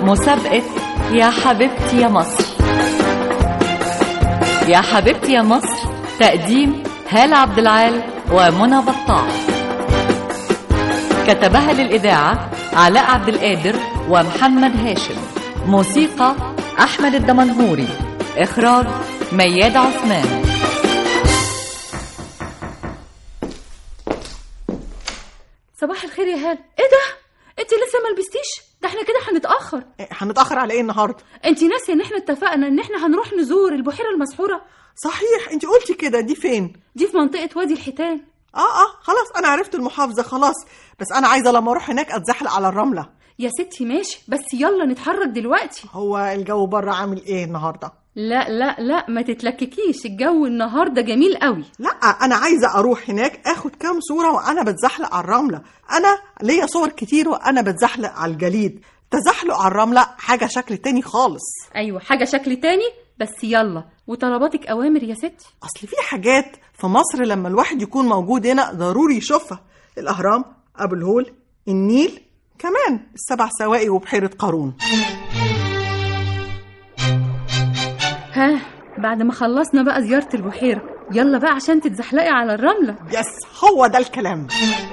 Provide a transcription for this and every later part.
مسابقة يا حبيبتي يا مصر يا حبيبتي يا مصر تقديم هالة عبد العال ومنى بطاع كتبها للإذاعة علاء عبد القادر ومحمد هاشم موسيقى أحمد الدمنهوري إخراج مياد عثمان صباح الخير يا هال ايه ده انت لسه ما لبستيش ده احنا كده هنتاخر إيه، هنتأخر على ايه النهارده؟ انت ناسيه ان احنا اتفقنا ان احنا هنروح نزور البحيره المسحوره صحيح انت قلتي كده دي فين؟ دي في منطقه وادي الحيتان اه اه خلاص انا عرفت المحافظة خلاص بس انا عايزة لما اروح هناك اتزحلق على الرملة يا ستي ماشي بس يلا نتحرك دلوقتي هو الجو بره عامل ايه النهارده؟ لا لا لا ما تتلككيش الجو النهارده جميل قوي لا انا عايزة اروح هناك اخد كام صورة وانا بتزحلق على الرملة انا ليا صور كتير وانا بتزحلق على الجليد تزحلق على الرملة حاجة شكل تاني خالص ايوه حاجه شكل تاني بس يلا وطلباتك اوامر يا ستي اصل في حاجات في مصر لما الواحد يكون موجود هنا ضروري يشوفها الاهرام ابو الهول النيل كمان السبع سواقي وبحيرة قارون ها بعد ما خلصنا بقى زياره البحيره يلا بقى عشان تتزحلقي على الرمله يس هو ده الكلام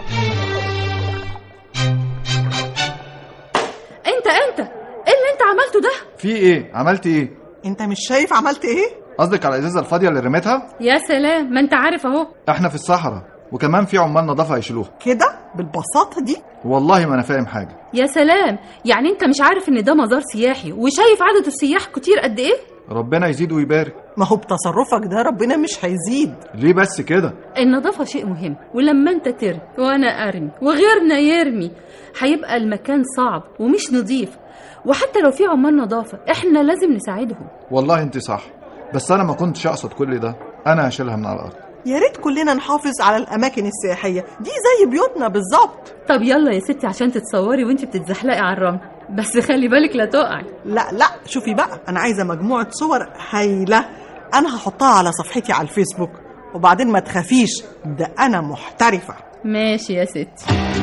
انت انت ايه اللي انت عملته ده في ايه عملت ايه انت مش شايف عملت ايه قصدك على الازازه الفاضيه اللي رميتها يا سلام ما انت عارف اهو احنا في الصحراء وكمان في عمال نظافه هيشيلوها كده بالبساطة دي والله ما انا فاهم حاجه يا سلام يعني انت مش عارف ان ده مزار سياحي وشايف عدد السياح كتير قد ايه ربنا يزيد ويبارك ما هو بتصرفك ده ربنا مش هيزيد ليه بس كده النظافة شيء مهم ولما انت ترمي وانا ارمي وغيرنا يرمي هيبقى المكان صعب ومش نظيف وحتى لو في عمال نظافة احنا لازم نساعدهم والله انت صح بس انا ما كنتش اقصد كل ده انا هشيلها من على الارض يا ريت كلنا نحافظ على الأماكن السياحية دي زي بيوتنا بالظبط طب يلا يا ستي عشان تتصوري وانت بتتزحلقي على الرمل بس خلي بالك لا تقعي لا لا شوفي بقى أنا عايزة مجموعة صور هايلة أنا هحطها على صفحتي على الفيسبوك وبعدين ما تخافيش ده أنا محترفة ماشي يا ستي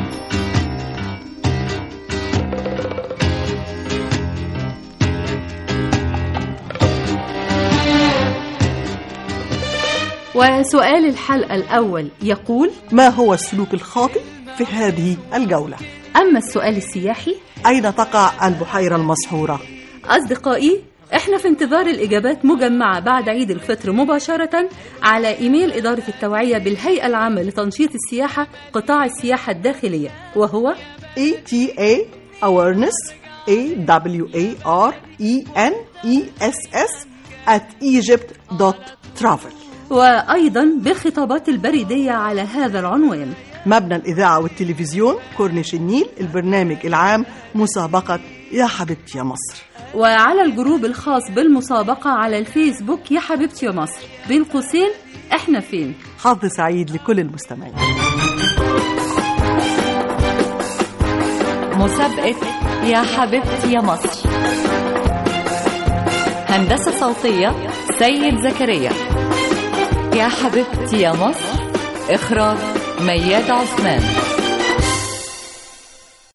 وسؤال الحلقة الأول يقول ما هو السلوك الخاطئ في هذه الجولة أما السؤال السياحي أين تقع البحيرة المسحورة أصدقائي احنا في انتظار الإجابات مجمعة بعد عيد الفطر مباشرة على إيميل إدارة التوعية بالهيئة العامة لتنشيط السياحة قطاع السياحة الداخلية وهو ATA awareness A W A R E N E S S at egypt.travel وأيضا بالخطابات البريدية على هذا العنوان مبنى الإذاعة والتلفزيون كورنيش النيل البرنامج العام مسابقة يا حبيبتي يا مصر وعلى الجروب الخاص بالمسابقة على الفيسبوك يا حبيبتي يا مصر بين قوسين احنا فين حظ سعيد لكل المستمعين مسابقة يا حبيبتي يا مصر هندسة صوتية سيد زكريا يا حبيبتي يا مصر إخراج مياد عثمان